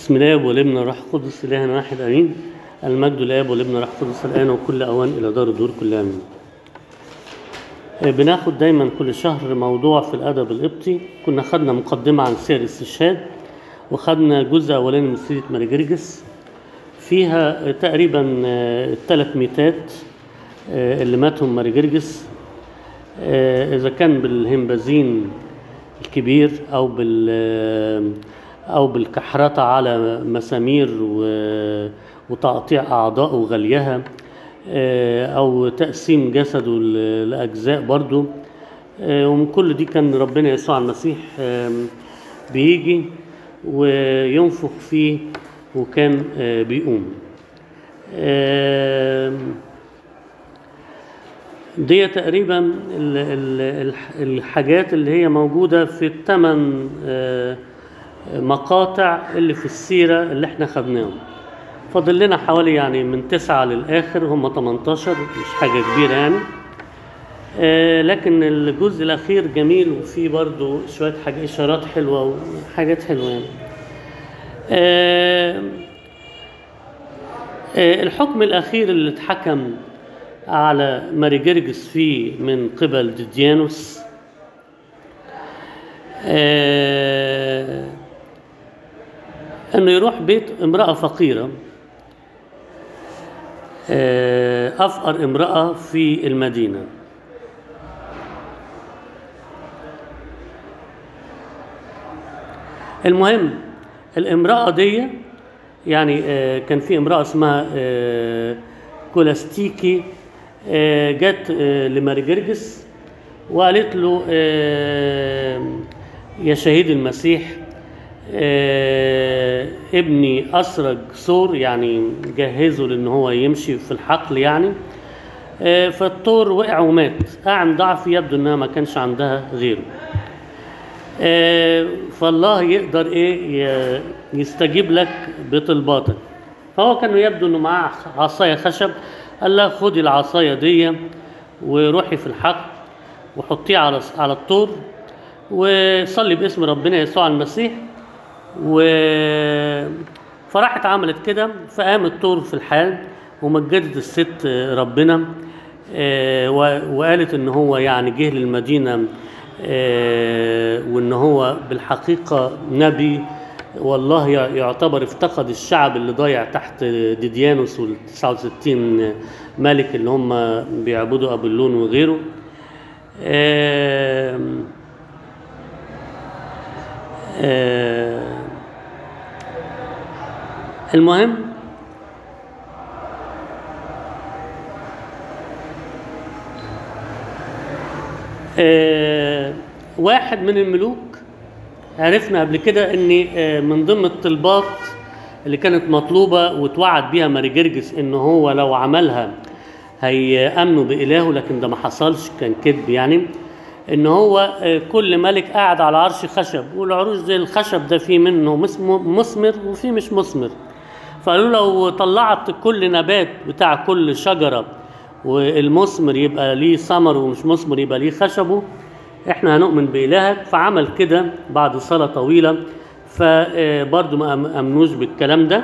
بسم الله والابن والروح القدس إله واحد آمين المجد للآب والابن والروح القدس الآن وكل أوان إلى دار الدور كلها آمين آه، بناخد دايما كل شهر موضوع في الأدب القبطي كنا خدنا مقدمة عن سير الاستشهاد وخدنا جزء أولاني من سيرة مارجرجس فيها آه، تقريبا آه، الثلاث ميتات آه، اللي ماتهم مارجرجس آه، إذا كان بالهمبازين الكبير أو بال أو بالكحرطة على مسامير و- وتقطيع أعضاء وغليها آه، أو تقسيم جسده ل- لأجزاء برضو آه، ومن كل دي كان ربنا يسوع المسيح آم، بيجي وينفخ فيه وكان آه، بيقوم آم، دي تقريبا ال- ال- الح- الحاجات اللي هي موجودة في الثمان آه، مقاطع اللي في السيرة اللي احنا خدناهم فاضل لنا حوالي يعني من تسعة للآخر هم 18 مش حاجة كبيرة يعني آه، لكن الجزء الأخير جميل وفيه برضو شوية حاجة إشارات حلوة وحاجات حلوة يعني آه، آه، الحكم الأخير اللي اتحكم على ماريجرجس فيه من قبل ديديانوس آه، انه يروح بيت امرأة فقيرة آه، افقر امرأة في المدينة المهم الامرأة دي يعني آه، كان في امرأة اسمها آه، كولاستيكي آه، جت آه، لمارجرجس وقالت له آه، يا شهيد المسيح آه، ابني أسرج ثور يعني جهزه لأن هو يمشي في الحقل يعني آه، فالثور وقع ومات قاعد ضعف يبدو انها ما كانش عندها غيره آه، فالله يقدر ايه ي- يستجيب لك بطلباتك فهو كان يبدو انه معاه عصايه خشب قال لها خدي العصايه دي وروحي في الحق وحطيه على على الطور وصلي باسم ربنا يسوع المسيح و فراحت عملت كده فقام الطور في الحال ومجدت الست ربنا آه، و- وقالت ان هو يعني جه للمدينه آه، وان هو بالحقيقه نبي والله يع- يعتبر افتقد الشعب اللي ضايع تحت ديديانوس وال 69 ملك اللي هم بيعبدوا ابلون وغيره آم، آم، المهم آه، واحد من الملوك عرفنا قبل كده ان آه، من ضمن الطلبات اللي كانت مطلوبة وتوعد بيها ماريجرجس ان هو لو عملها هيأمنوا بإلهه لكن ده ما حصلش كان كذب يعني ان هو آه، كل ملك قاعد على عرش خشب والعروش زي الخشب ده فيه منه مسمو- مثمر وفيه مش مثمر فقالوا لو طلعت كل نبات بتاع كل شجرة والمثمر يبقى ليه ثمر ومش مثمر يبقى ليه خشبه احنا هنؤمن بإلهك فعمل كده بعد صلاة طويلة فبرضه ما أم- أمنوش بالكلام ده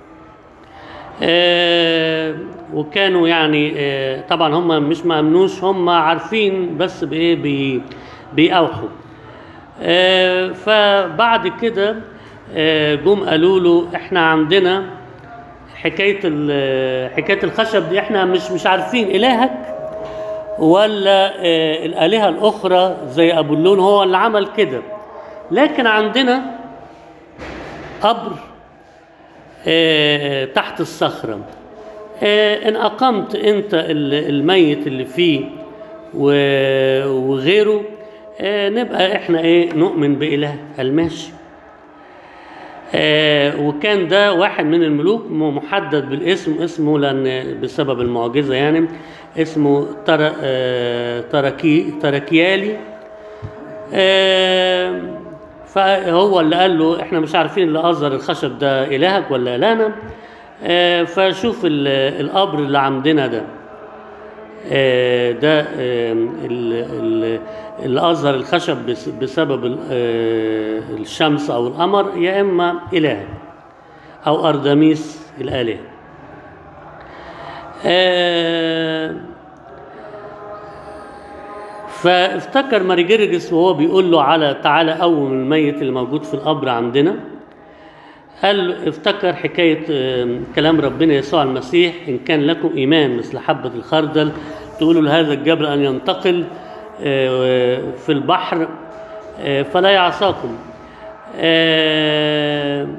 آه، وكانوا يعني آه، طبعا هم مش ما امنوش هم عارفين بس بايه بي بيأوحوا آه، فبعد كده آه، جم قالوا له احنا عندنا حكايه ال- حكايه الخشب دي احنا مش مش عارفين الهك ولا آه، الالهه الاخرى زي ابولون هو اللي عمل كده لكن عندنا قبر آه، تحت الصخرة آه، إن أقمت أنت ال- الميت اللي فيه و- وغيره آه، نبقى إحنا إيه نؤمن بإله الماشي آه، وكان ده واحد من الملوك م- محدد بالاسم اسمه لأن بسبب المعجزة يعني اسمه تر... آه، تركي... تركيالي آه، فهو اللي قال له احنا مش عارفين اللي اصدر الخشب ده الهك ولا الهنا آه، فشوف ال- القبر اللي عندنا ده آه، ده آه، ال- ال- اللي اظهر الخشب بس- بسبب ال- آه، الشمس او القمر يا اما اله أو أردميس الآلهة آه، فافتكر ماري جرجس وهو بيقول له على تعالى قوم الميت اللي موجود في القبر عندنا قال له افتكر حكاية آه، كلام ربنا يسوع المسيح إن كان لكم إيمان مثل حبة الخردل تقولوا لهذا الجبل أن ينتقل آه، في البحر آه، فلا يعصاكم آه،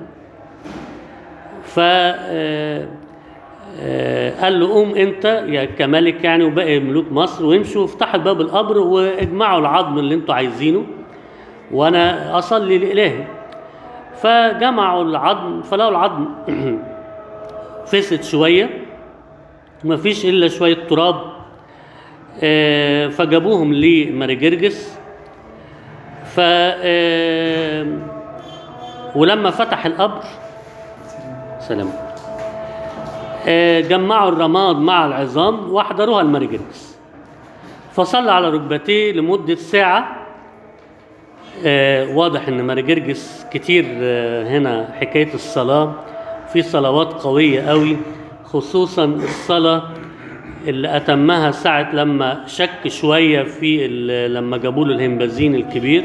ف آه، آه، قال له قوم انت يا كملك يعني وباقي ملوك مصر وامشوا افتحوا باب القبر واجمعوا العظم اللي انتوا عايزينه وانا اصلي لالهي فجمعوا العظم فلقوا العظم فسد شويه مفيش الا شويه تراب آه، فجابوهم لماري جرجس ف آه، ولما فتح القبر سلام آه، جمعوا الرماد مع العظام واحضروها لماري جرجس فصلى على ركبتيه لمدة ساعة آه، واضح ان ماري جرجس كتير آه، هنا حكاية الصلاة في صلوات قوية قوي خصوصا الصلاة اللي أتمها ساعة لما شك شوية في ال- لما جابوا له الهمبازين الكبير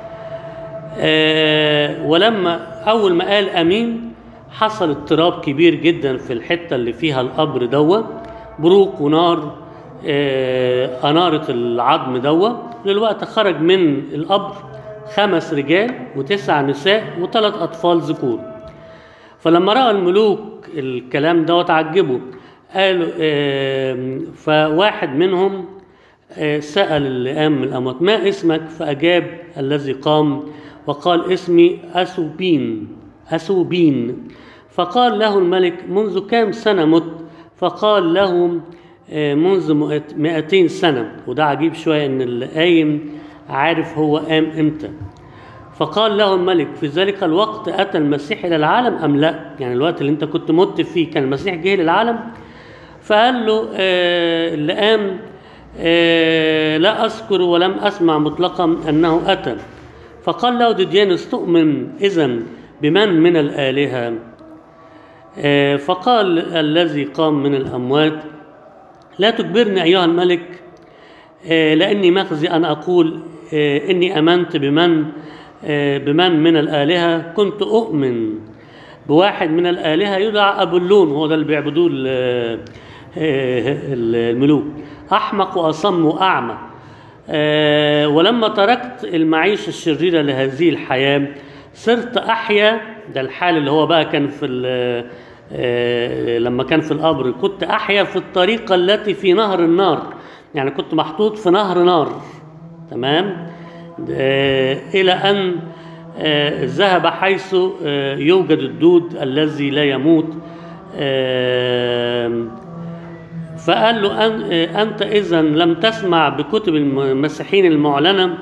آه، ولما أول ما قال أمين حصل اضطراب كبير جدا في الحتة اللي فيها القبر دوا بروق ونار آه، أنارت العظم دوا دلوقتي خرج من القبر خمس رجال وتسع نساء وثلاث أطفال ذكور فلما رأى الملوك الكلام ده تعجبوا قالوا آه، فواحد منهم آه، سأل اللي قام من الأموات ما اسمك فأجاب الذي قام وقال اسمي أسوبين أسوبين فقال له الملك منذ كام سنة مت فقال له آه، منذ مئت- مئتين سنة وده عجيب شوية إن اللي قايم عارف هو قام إمتى فقال له الملك في ذلك الوقت أتى المسيح إلى العالم أم لا يعني الوقت اللي أنت كنت مت فيه كان المسيح جه للعالم فقال له آه اللي قام آه لا أذكر ولم أسمع مطلقا أنه أتى فقال له ديديانوس تؤمن إذا بمن من الآلهة آه فقال الذي قام من الأموات لا تجبرني أيها الملك آه، لأني مخزي أن أقول آه، إني آمنت بمن آه، بمن من الآلهة كنت أؤمن بواحد من الآلهة يدعى أبولون هو ده اللي بيعبدوه ال- آه، الملوك أحمق وأصم وأعمى آه، ولما تركت المعيشة الشريرة لهذه الحياة صرت أحيا ده الحال اللي هو بقى كان في ال- آه، لما كان في القبر كنت أحيا في الطريقة التي في نهر النار يعني كنت محطوط في نهر نار تمام آه، إلى أن آه، ذهب حيث آه، يوجد الدود الذي لا يموت آه، فقال له أن آه، أنت إذا لم تسمع بكتب المسيحيين المعلنة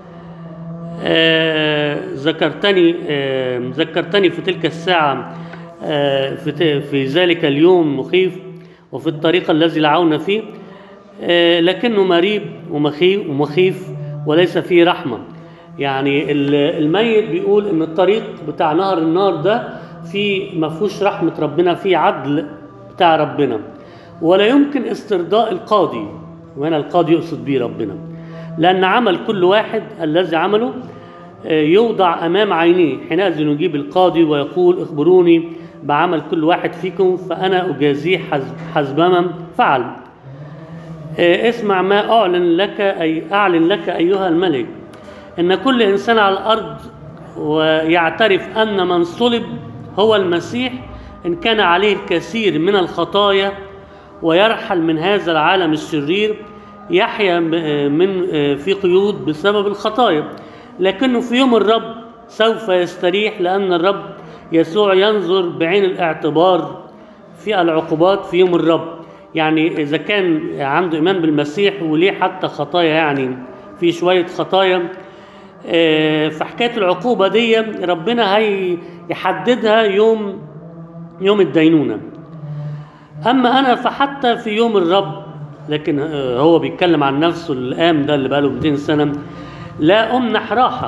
آه، ذكرتني آه، ذكرتني في تلك الساعة آه، في ت- في ذلك اليوم مخيف وفي الطريق الذي لعونا فيه آه، لكنه مريب ومخيف ومخيف وليس فيه رحمة يعني ال- الميت بيقول ان الطريق بتاع نهر النار ده فيه ما فيهوش رحمة ربنا فيه عدل بتاع ربنا ولا يمكن استرضاء القاضي وهنا القاضي يقصد بيه ربنا لأن عمل كل واحد الذي عمله آه، يوضع أمام عينيه حينئذ يجيب القاضي ويقول اخبروني بعمل كل واحد فيكم فأنا أجازيه حسب, حسب ما فعل آه، اسمع ما أعلن لك أي أعلن لك أيها الملك إن كل إنسان على الأرض ويعترف أن من صلب هو المسيح إن كان عليه الكثير من الخطايا ويرحل من هذا العالم الشرير يحيا م- آه، من آه، في قيود بسبب الخطايا لكنه في يوم الرب سوف يستريح لأن الرب يسوع ينظر بعين الاعتبار في العقوبات في يوم الرب يعني إذا كان عنده إيمان بالمسيح وليه حتى خطايا يعني في شوية خطايا آه، فحكاية العقوبة دي ربنا هيحددها يوم يوم الدينونة أما أنا فحتى في يوم الرب لكن آه، هو بيتكلم عن نفسه اللي قام ده اللي بقاله 200 سنة لا أمنح راحة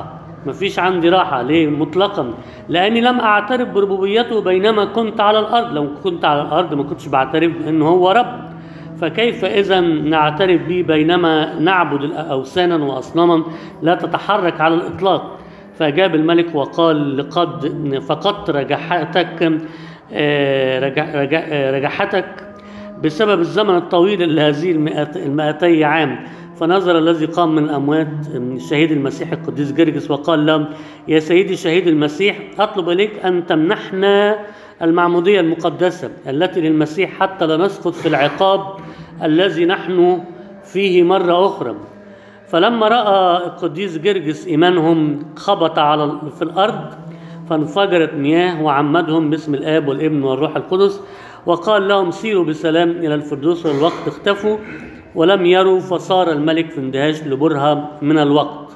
مفيش عندي راحة ليه مطلقا لأني لم أعترف بربوبيته بينما كنت على الأرض لو كنت على الأرض ما كنتش بعترف إن هو رب فكيف إذا نعترف به بينما نعبد أوثانا وأصناما لا تتحرك على الإطلاق فأجاب الملك وقال لقد فقدت رجحتك آه، رجع رجع آه، رجحتك بسبب الزمن الطويل لهذه المئات- المئتي عام فنظر الذي قام من الأموات شهيد المسيح القديس جرجس وقال لهم يا سيدي شهيد المسيح أطلب إليك أن تمنحنا المعمودية المقدسة التي للمسيح حتى لا نسقط في العقاب الذي نحن فيه مرة أخرى فلما رأى القديس جرجس إيمانهم خبط على ال- في الأرض فانفجرت مياه وعمدهم باسم الآب والابن والروح القدس وقال لهم سيروا بسلام إلى الفردوس والوقت اختفوا ولم يروا فصار الملك في اندهاش لبرهة من الوقت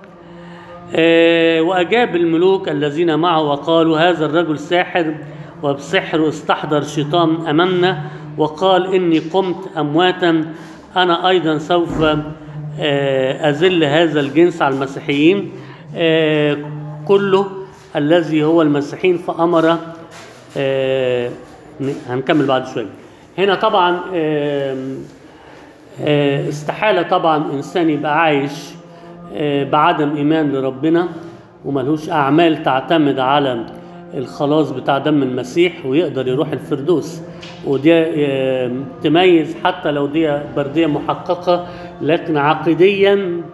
آه، وأجاب الملوك الذين معه وقالوا هذا الرجل ساحر وبسحره استحضر شيطان أمامنا وقال إني قمت أمواتا أنا أيضا سوف آه، أذل هذا الجنس على المسيحيين آه، كله الذي هو المسيحيين فأمر آه، هنكمل بعد شوية هنا طبعا آم، آه، استحالة طبعا إنسان يبقى عايش آه، بعدم إيمان لربنا وملهوش أعمال تعتمد على الخلاص بتاع دم المسيح ويقدر يروح الفردوس ودي آه، تميز حتى لو دي بردية محققة لكن عقيديا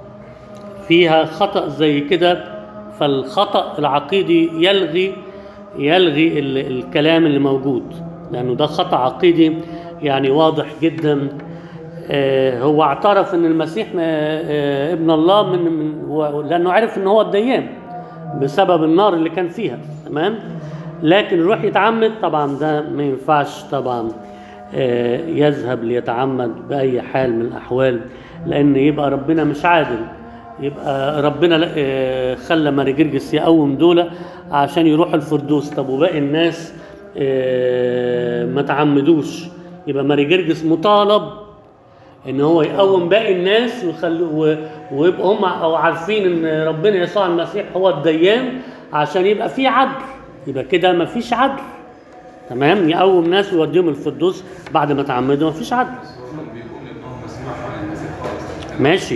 فيها خطأ زي كده فالخطأ العقيدي يلغي يلغي ال- الكلام اللي موجود لأنه ده خطأ عقيدي يعني واضح جدا آه، هو اعترف ان المسيح آه، آه، ابن الله من, من و- لانه عرف ان هو الديان بسبب النار اللي كان فيها تمام لكن يروح يتعمد طبعا ده ما ينفعش طبعا آه، يذهب ليتعمد باي حال من الاحوال لان يبقى ربنا مش عادل يبقى ربنا لا- آه، خلى ماري جرجس يقوم دول عشان يروحوا الفردوس طب وباقي الناس آه، ما تعمدوش يبقى ماري جرجس مطالب ان هو يقوم باقي الناس ويخلوا ويبقوا هم او عارفين ان ربنا يسوع المسيح هو الديان عشان يبقى في عدل يبقى كده ما فيش عدل تمام يقوم ناس ويوديهم الفردوس بعد ما تعمدوا ما فيش عدل هم بيقول انهم ما سمعوا عن المسيح خالص ماشي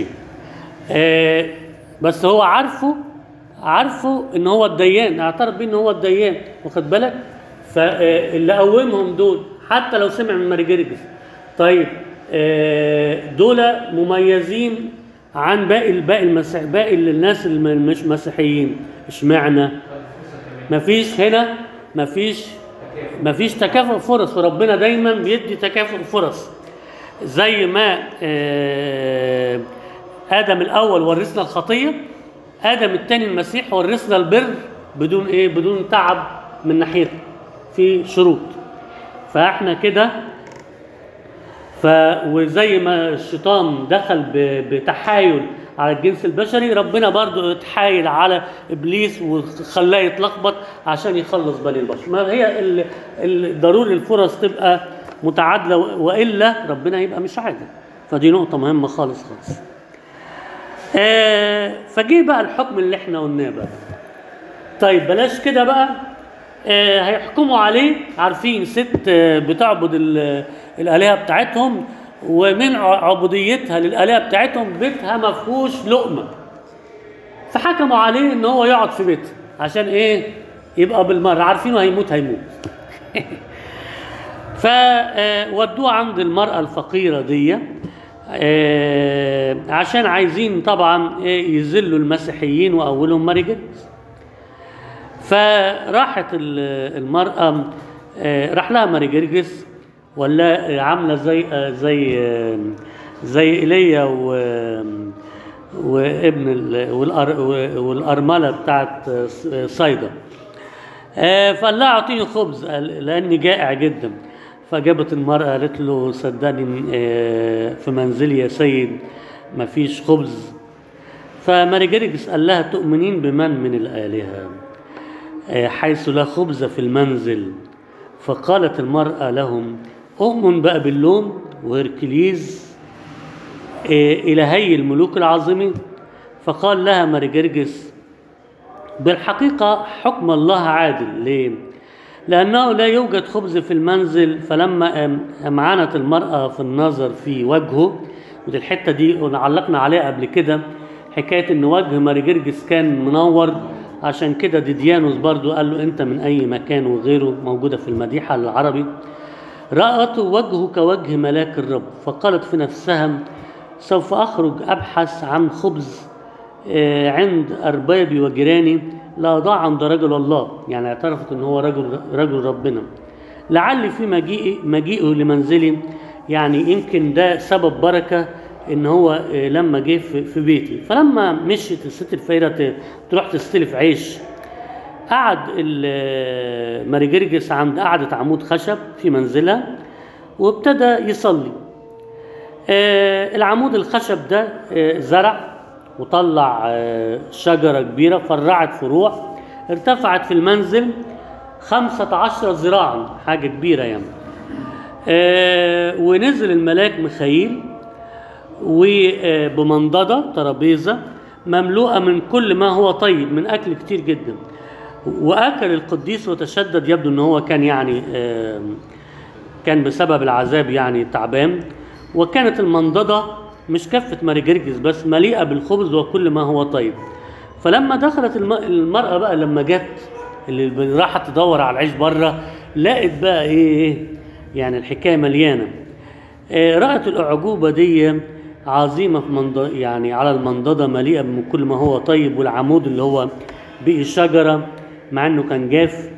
آه بس هو عارفه عارفه ان هو الديان اعترف بيه ان هو الديان واخد بالك فاللي قومهم دول حتى لو سمع من ماري جرجس طيب آه دول مميزين عن باقي باقي المسيح باقي الناس اللي مش مسيحيين اشمعنى مفيش هنا مفيش مفيش تكافؤ فرص وربنا دايما بيدي تكافؤ فرص زي ما آه، ادم الاول ورثنا الخطيه ادم الثاني المسيح ورثنا البر بدون ايه بدون تعب من ناحيته في شروط فاحنا كده ف وزي ما الشيطان دخل ب- بتحايل على الجنس البشري ربنا برضو اتحايل على ابليس وخلاه يتلخبط عشان يخلص بني البشر ما هي ال- ال- ضروري الفرص تبقى متعادله و- والا ربنا يبقى مش عادل فدي نقطه مهمه خالص خالص آه فجه بقى الحكم اللي احنا قلناه بقى طيب بلاش كده بقى آه هيحكموا عليه عارفين ست آه بتعبد ال- الآلهة بتاعتهم ومن ع- عبوديتها للآلهة بتاعتهم بيتها ما فيهوش لقمة فحكموا عليه ان هو يقعد في بيتها عشان ايه يبقى بالمرة عارفينه هيموت هيموت فودوه عند المرأة الفقيرة دي آه، عشان عايزين طبعا إيه، يذلوا المسيحيين وأولهم ماري جرجس فراحت ال- المرأة آه، راح لها ماري جرجس ولا عاملة زي آه، زي آه، زي ايليا و وابن ال- والأر والأرملة بتاعت آه، صيدا آه، فقال لها اعطيني خبز قال- لاني جائع جدا فجابت المرأة قالت له صدقني آه، في منزلي يا سيد ما فيش خبز فماري جرجس قال لها تؤمنين بمن من الآلهة آه، حيث لا خبز في المنزل فقالت المرأة لهم أؤمن بأبلون وهركليز آه، إلهي الملوك العظيمين فقال لها ماري جرجس بالحقيقة حكم الله عادل ليه؟ لأنه لا يوجد خبز في المنزل فلما أم- أمعنت المرأة في النظر في وجهه ودي الحتة دي علقنا عليها قبل كده حكاية إن وجه ماري جرجس كان منور عشان كده ديديانوس برضو قال له أنت من أي مكان وغيره موجودة في المديحة العربي رأت وجهه كوجه ملاك الرب فقالت في نفسها سوف أخرج أبحث عن خبز آه، عند أربابي وجيراني لا أضاع عند رجل الله يعني اعترفت أن هو رجل رجل ربنا لعل في مجيئي مجيئه لمنزلي يعني يمكن ده سبب بركة ان هو آه، لما جه في في بيتي فلما مشيت الست الفقيره ت- تروح تستلف عيش قعد ال- ماري جرجس عند قعدة عمود خشب في منزلها وابتدى يصلي آه، العمود الخشب ده آه، زرع وطلع آه، شجرة كبيرة فرعت فروع ارتفعت في المنزل خمسة عشر ذراعا حاجة كبيرة يعني آه، ونزل الملاك ميخائيل وبمنضدة ترابيزة مملوءة من كل ما هو طيب من أكل كتير جدا وأكل القديس وتشدد يبدو أنه هو كان يعني آه، كان بسبب العذاب يعني تعبان وكانت المنضدة مش كفة ماري جرجس بس مليئة بالخبز وكل ما هو طيب فلما دخلت الم- المرأة بقى لما جت اللي راحت تدور على العيش بره لقت بقى ايه إيه، يعني الحكاية مليانة آه، رأت الأعجوبة دي عظيمة في منض... يعني على المنضدة مليئة من كل ما هو طيب والعمود اللي هو بقي شجرة مع انه كان جاف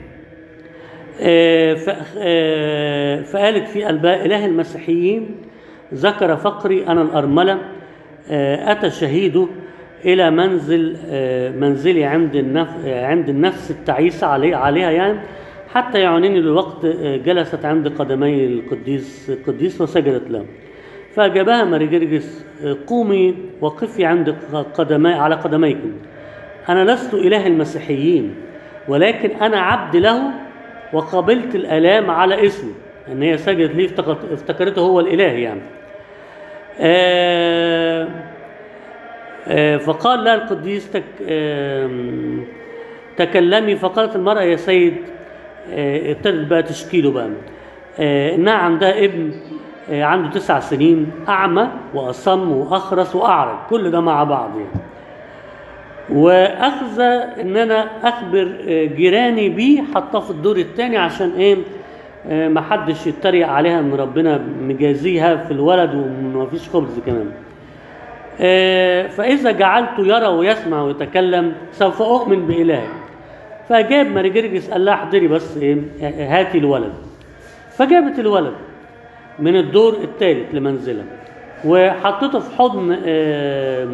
آه، ف- آه، فقالت في قلبها إله المسيحيين ذكر فقري أنا الأرملة آه، أتى شهيده إلى منزل آه، منزلي عند النف عند النفس التعيسة علي عليها يعني حتى يعانيني للوقت آه، جلست عند قدمي القديس القديس وسجدت له فأجابها ماري جرجس آه، قومي وقفي عند قدمي على قدميكم أنا لست إله المسيحيين ولكن أنا عبد له وقبلت الآلام على اسمه إن هي سجدت ليه افتكرت- افتكرته هو الإله يعني آه آه فقال لها القديس تك آم، تكلمي فقالت المرأة يا سيد آه، ابتدت بقى تشكي له بقى آه، إنها عندها ابن آه، عنده تسع سنين أعمى وأصم وأخرس وأعرج كل ده مع بعض يعني واخذ ان انا اخبر آه، جيراني بيه حطاه في الدور الثاني عشان ايه آه، ما حدش يتريق عليها ان ربنا مجازيها في الولد وما فيش خبز كمان آه، فاذا جعلته يرى ويسمع ويتكلم سوف اؤمن بالهك فجاب ماري جرجس قال لها احضري بس ايه آه، هاتي الولد فجابت الولد من الدور الثالث لمنزلها وحطيته في حضن آه،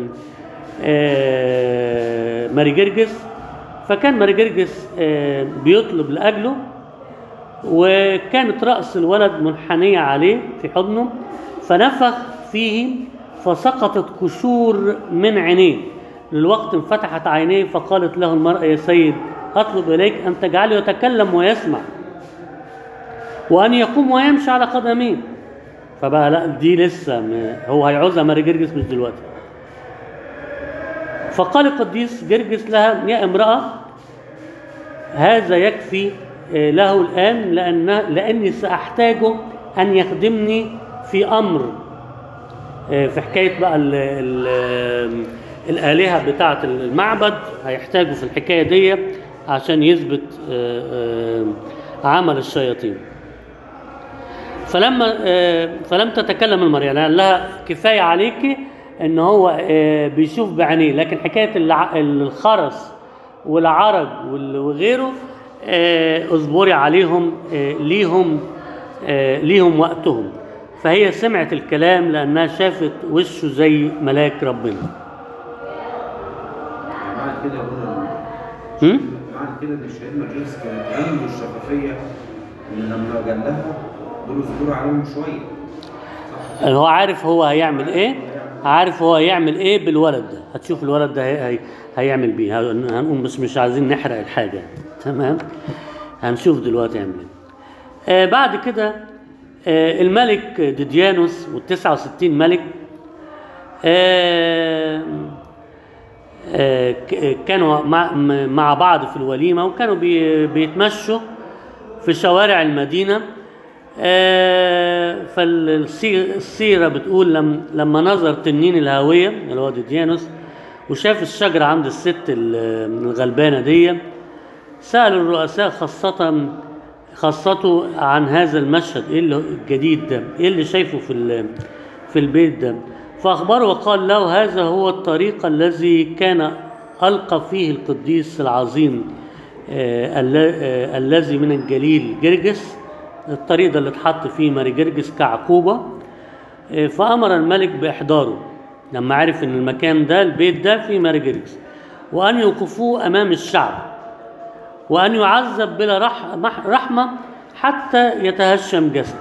آه، ماري جرجس فكان ماري جرجس آه، بيطلب لاجله وكانت راس الولد منحنيه عليه في حضنه فنفخ فيه فسقطت قشور من عينيه للوقت انفتحت عينيه فقالت له المرأة يا سيد أطلب إليك أن تجعله يتكلم ويسمع وأن يقوم ويمشي على قدميه فبقى لا دي لسه م- هو هيعوزها ماري جرجس مش دلوقتي فقال القديس جرجس لها يا امرأة هذا يكفي آه، له الآن لأن لأني سأحتاجه أن يخدمني في أمر آه، في حكاية بقى ال ال الآلهة بتاعة المعبد هيحتاجوا في الحكاية دي عشان يثبت آه، آه، عمل الشياطين فلما آه، فلم تتكلم المرأة يعني قال لها كفاية عليك ان هو آه، بيشوف بعينيه لكن حكاية الع- الخرس والعرج وال- وغيره آه، اصبري عليهم آه، ليهم آه، ليهم وقتهم فهي سمعت الكلام لانها شافت وشه زي ملاك ربنا معنى كده يقول هم؟ معنى كده ان الشهيد مجلس كانت عنده الشفافيه ان لما قال لها دول اصبروا عليهم شويه هو عارف هو هيعمل ايه عارف هو هيعمل ايه بالولد ده هتشوف الولد ده هي هي هيعمل بيه هن- هنقول بس مش عايزين نحرق الحاجة تمام هنشوف دلوقتي هيعمل ايه آه بعد كده آه الملك ديديانوس وال 69 ملك آه آه، ك- كانوا مع, م- مع بعض في الوليمة وكانوا بي- بيتمشوا في شوارع المدينة فالسيرة بتقول لم لما نظر تنين الهاوية اللي هو ديديانوس وشاف الشجرة عند الست ال- الغلبانة دي سأل الرؤساء خاصة خاصته عن هذا المشهد ايه اللي الجديد ده ايه اللي شايفه في ال- في البيت ده فأخبره وقال له هذا هو الطريق الذي كان ألقى فيه القديس العظيم آه، الل- آه، الذي من الجليل جرجس الطريق ده اللي اتحط فيه ماري جرجس كعقوبة آه، فأمر الملك بإحضاره لما عرف إن المكان ده البيت ده فيه ماري جرجس وأن يوقفوه أمام الشعب وأن يعذب بلا رح مح- رحمة حتى يتهشم جسده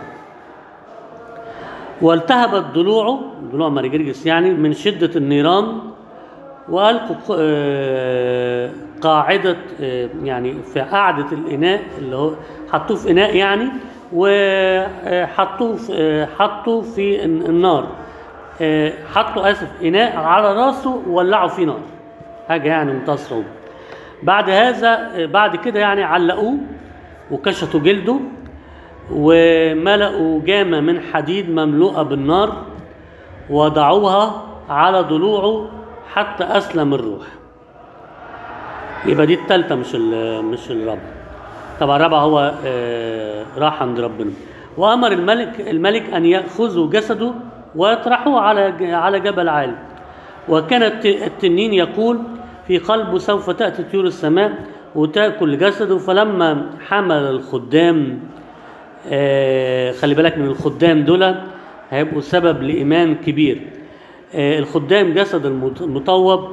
والتهبت ضلوعه ضلوع ماري جرجس يعني من شدة النيران وألقوا ق- آه، قاعدة آه، يعني في قاعدة الإناء اللي هو حطوه في إناء يعني وحطوه في آه، حطوه في الن- النار آه، حطوا آسف إناء على راسه وولعوا فيه نار حاجة يعني منتهى الصعوبة بعد هذا آه، بعد كده يعني علقوه وكشطوا جلده وملأوا جامة من حديد مملوءة بالنار وضعوها على ضلوعه حتى أسلم الروح يبقى دي التالتة مش ال- مش الرابعة طبعا الرابعة هو آه، راح عند ربنا وأمر الملك الملك أن يأخذوا جسده ويطرحوه على ج- على جبل عالي وكان الت- التنين يقول في قلبه سوف تأتي طيور السماء وتأكل جسده فلما حمل الخدام آه، خلي بالك من الخدام دول هيبقوا سبب لإيمان كبير آه، الخدام جسد المط- المطوب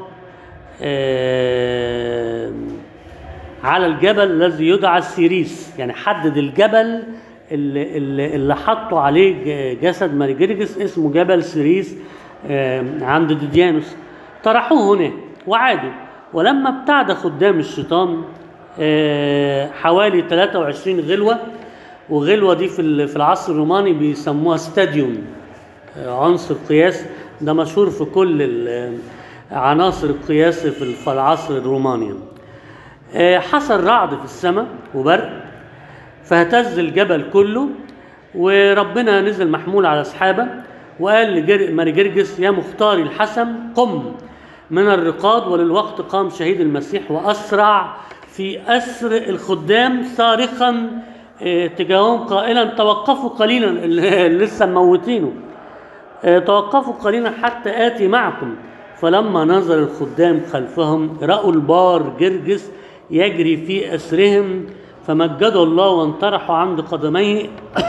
آه، على الجبل الذي يدعى السيريس يعني حدد الجبل اللي, اللي, اللي حطوا عليه ج- جسد مارجرجس اسمه جبل سيريس آه، عند ديديانوس طرحوه هناك وعادوا ولما ابتعد خدام الشيطان آه، حوالي 23 غلوة وغلوة دي في ال- في العصر الروماني بيسموها ستاديوم آه، عنصر قياس ده مشهور في كل ال- عناصر القياس في ال- في العصر الروماني آه، حصل رعد في السماء وبرق فاهتز الجبل كله وربنا نزل محمول على سحابة وقال لجر- ماري جرجس يا مختاري الحسن قم من الرقاد وللوقت قام شهيد المسيح وأسرع في أسر الخدام صارخا آه، تجاههم قائلا توقفوا قليلا اللي لسه موتينه آه، توقفوا قليلا حتى آتي معكم فلما نظر الخدام خلفهم رأوا البار جرجس يجري في أسرهم فمجدوا الله وانطرحوا عند قدميه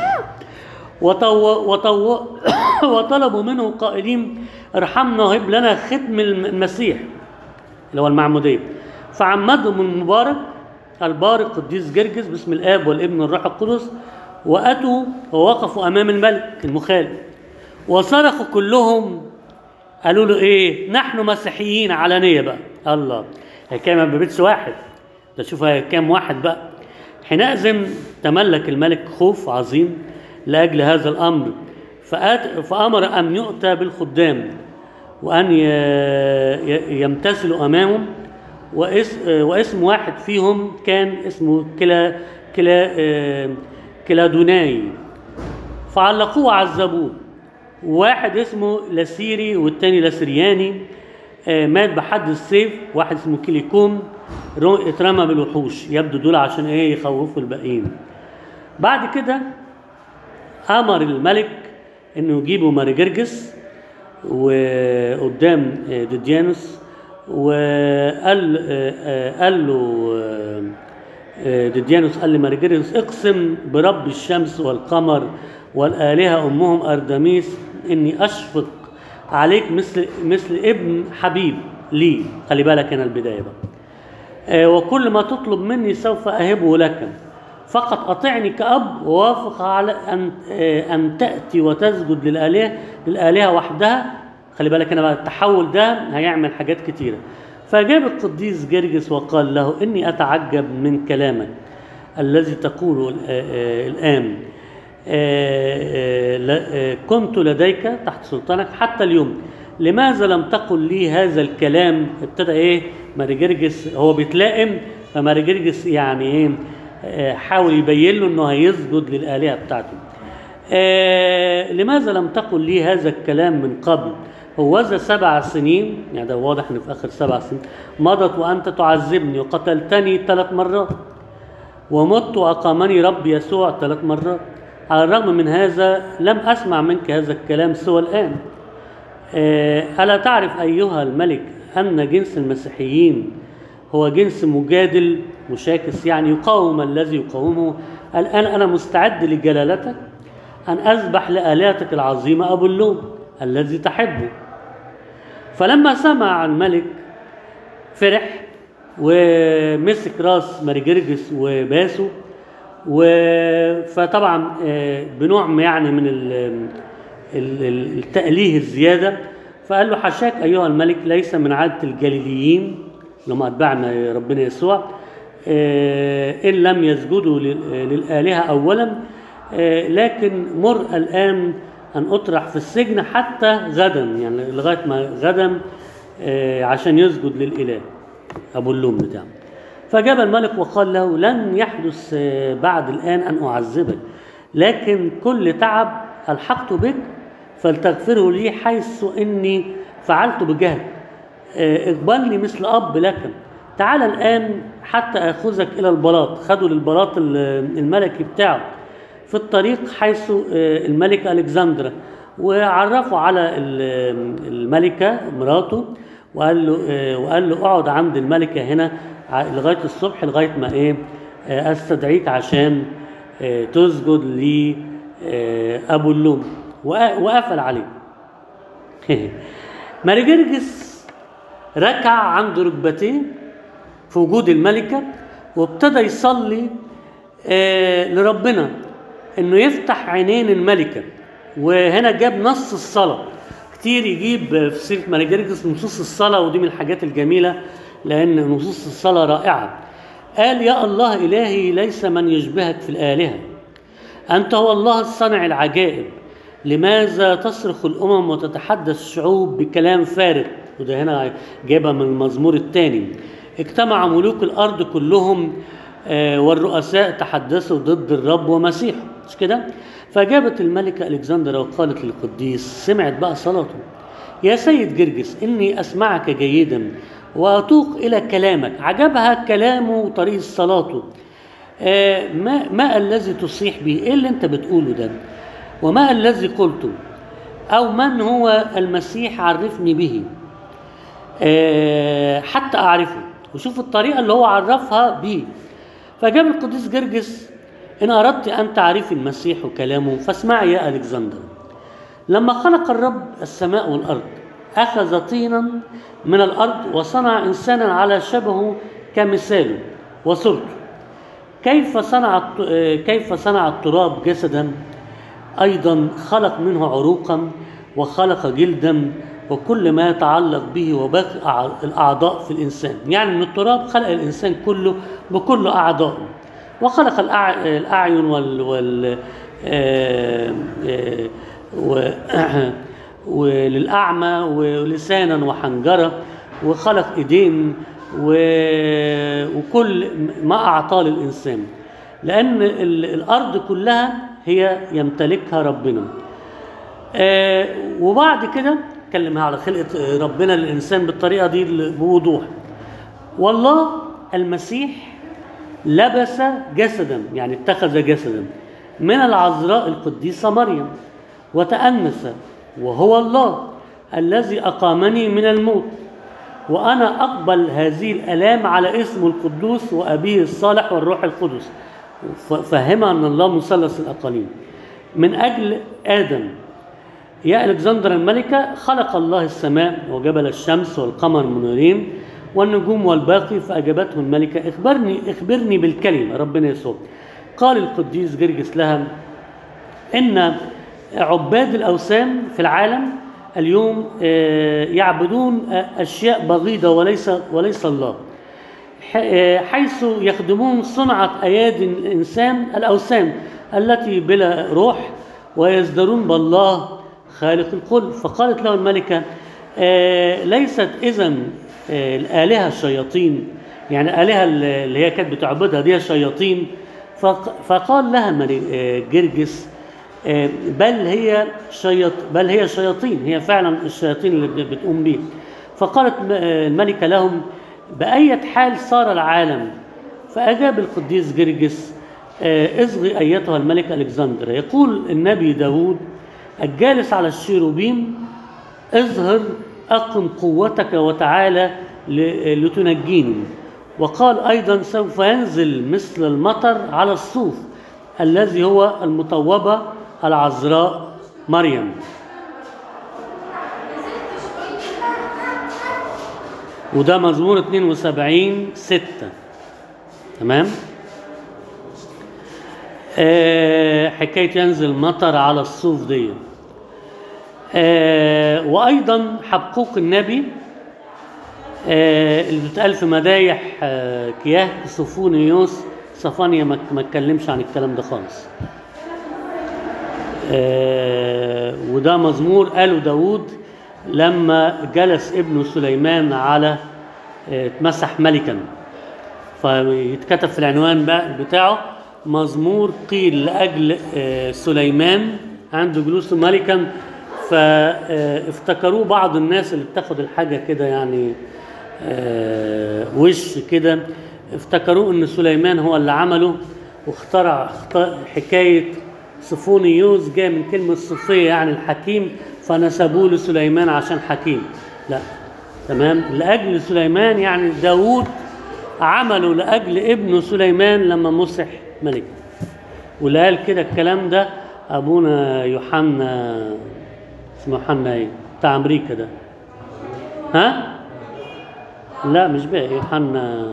وطو وطو وطلبوا منه قائلين ارحمنا وهب لنا ختم المسيح اللي هو المعمودية فعمدهم المبارك البارك قديس جرجس باسم الآب والابن والروح القدس وأتوا ووقفوا أمام الملك المخالف وصرخوا كلهم قالوا له إيه نحن مسيحيين علانية بقى الله هي كان ما بيتش واحد ده شوف هي كام واحد بقى حينئذ تملك الملك خوف عظيم لأجل هذا الأمر فآت فأمر أن يؤتى بالخدام وأن ي- ي- يمتثلوا أمامهم واسم, واسم واحد فيهم كان اسمه كلا كلا آه، كلادوناي فعلقوه وعذبوه واحد اسمه لاسيري والتاني لاسرياني آه، مات بحد السيف واحد اسمه كيليكوم رو- اترمى بالوحوش يبدو دول عشان ايه يخوفوا الباقيين بعد كده امر الملك انه يجيبوا مارجرجس وقدام آه، ديديانوس وقال آه، آه، قال له آه، آه، ديديانوس قال لمارجرجس اقسم برب الشمس والقمر والآلهة أمهم أردميس إني أشفق عليك مثل مثل ابن حبيب لي خلي بالك هنا البداية بقى آه، وكل ما تطلب مني سوف أهبه لك فقط أطعني كأب ووافق على أن آه، أن تأتي وتسجد للآلهة للآلهة وحدها خلي بالك أنا بقى التحول ده هيعمل حاجات كتيرة فجاب القديس جرجس وقال له إني أتعجب من كلامك الذي تقوله ال- آه، آه، الآن آه، آه، لا- آه، كنت لديك تحت سلطانك حتى اليوم لماذا لم تقل لي هذا الكلام ابتدى ايه مارجرجس هو بيتلائم فمارجرجس يعني ايه آه، حاول يبين له انه هيسجد للالهه بتاعته آه لماذا لم تقل لي هذا الكلام من قبل هوذا سبع سنين يعني ده واضح ان في اخر سبع سنين مضت وانت تعذبني وقتلتني ثلاث مرات ومت واقامني رب يسوع ثلاث مرات على الرغم من هذا لم اسمع منك هذا الكلام سوى الان آه، ألا تعرف أيها الملك أن جنس المسيحيين هو جنس مجادل مشاكس يعني يقاوم الذي يقاومه الآن أنا مستعد لجلالتك أن أذبح لآلهتك العظيمة أبو اللوم الذي تحبه فلما سمع الملك فرح ومسك راس مارجرجس وباسه و... فطبعا آه، بنوع ما يعني من ال... ال- ال- التأليه الزيادة فقال له حشاك أيها الملك ليس من عادة الجليليين اللي هم أتباعنا ربنا يسوع آه، إن لم يسجدوا لل- للآلهة أولا آه، لكن مر الآن أن أطرح في السجن حتى غدا يعني لغاية ما غدا آه، عشان يسجد للإله أبو اللوم بتاعه فجاب الملك وقال له لن يحدث آه، بعد الآن أن أعذبك لكن كل تعب ألحقت بك فلتغفره لي حيث إني فعلت بجهل آه، اقبلني مثل أب لك تعال الآن حتى أخذك إلى البلاط خدوا للبلاط ال- الملكي بتاعه في الطريق حيث آه، الملكة ألكسندرا وعرفوا على ال- الملكة مراته وقال له آه، وقال له اقعد عند الملكة هنا ع- لغاية الصبح لغاية ما إيه آه، أستدعيك عشان آه، تسجد لأبو اللوم وق- وقفل عليه مارجرجس ركع عند ركبتيه في وجود الملكة وابتدى يصلي آه لربنا انه يفتح عينين الملكة وهنا جاب نص الصلاة كتير يجيب في سيرة مارجرجس نصوص الصلاة ودي من الحاجات الجميلة لأن نصوص الصلاة رائعة قال يا الله إلهي ليس من يشبهك في الآلهة أنت هو الله الصانع العجائب لماذا تصرخ الأمم وتتحدث الشعوب بكلام فارغ وده هنا جابها من المزمور الثاني اجتمع ملوك الأرض كلهم آه، والرؤساء تحدثوا ضد الرب ومسيحه مش كده فجابت الملكة ألكسندرا وقالت للقديس سمعت بقى صلاته يا سيد جرجس إني أسمعك جيدا وأتوق إلى كلامك عجبها كلامه وطريقة صلاته آه، ما ما الذي تصيح به ايه اللي انت بتقوله ده وما الذي قلته او من هو المسيح عرفني به آه، حتى اعرفه وشوف الطريقه اللي هو عرفها بيه فجاب القديس جرجس ان اردت ان تعرفي المسيح وكلامه فاسمعي يا الكسندر لما خلق الرب السماء والارض اخذ طينا من الارض وصنع انسانا على شبهه كمثاله وصورته كيف صنع الت- آه، كيف صنع التراب جسدا ايضا خلق منه عروقا وخلق جلدا وكل ما يتعلق به وباقي أع- الاعضاء في الانسان يعني من التراب خلق الانسان كله بكل اعضائه وخلق الأع- الاعين وال, وال آه، آه، و وللأعمى ولسانا وحنجرة وخلق إيدين و... وكل ما أعطاه للإنسان لأن ال- الأرض كلها هي يمتلكها ربنا آه وبعد كده اتكلم على خلقة ربنا للإنسان بالطريقة دي بوضوح والله المسيح لبس جسدا يعني اتخذ جسدا من العذراء القديسة مريم وتأنس وهو الله الذي أقامني من الموت وأنا أقبل هذه الآلام على اسمه القدوس وأبيه الصالح والروح القدس ف- فهمها أن الله مثلث الأقاليم من أجل آدم يا الكسندر الملكة خلق الله السماء وجبل الشمس والقمر منيرين والنجوم والباقي فأجابته الملكة اخبرني اخبرني بالكلمة ربنا يسوع قال القديس جرجس لها إن عباد الأوثان في العالم اليوم آه، يعبدون آه، أشياء بغيضة وليس وليس الله ح- آه، حيث يخدمون صنعة أيادي الإنسان الأوثان التي بلا روح ويزدرون بالله خالق الكل فقالت له الملكة آه ليست اذا آه الالهه الشياطين يعني الالهه اللي هي كانت بتعبدها دي شياطين فق- فقال لها ملي- آه، جرجس آه، بل هي شياط بل هي شياطين هي فعلا الشياطين اللي بتقوم به فقالت م- آه، الملكه لهم بأية حال صار العالم فأجاب القديس جرجس آه، اصغي أيتها الملك ألكسندر يقول النبي داود الجالس على الشيروبيم اظهر أقم قوتك وتعالى ل- لتنجيني وقال أيضا سوف ينزل مثل المطر على الصوف الذي هو المطوبة العذراء مريم وده مزمور 72 6 تمام آه حكاية ينزل مطر على الصوف دي آه وأيضا حبقوق النبي آه اللي بتقال في مدايح آه كياه صفونيوس صفانيا ما ما اتكلمش عن الكلام ده خالص آه وده مزمور قاله داود لما جلس ابنه سليمان على آه، اتمسح ملكا فيتكتب في العنوان بقى بتاعه مزمور قيل لأجل آه، سليمان عنده جلوس ملكا فافتكروه بعض الناس اللي بتاخد الحاجة كده يعني آه، وش كده افتكروه ان سليمان هو اللي عمله واخترع اخت- حكاية صفونيوس جاء من كلمة صفية يعني الحكيم فنسبوه لسليمان عشان حكيم لا تمام لأجل سليمان يعني داود عمله لأجل ابنه سليمان لما مسح ملك واللي قال كده الكلام ده أبونا يوحنا اسمه يوحنا ايه بتاع أمريكا ده ها لا مش بقى يوحنا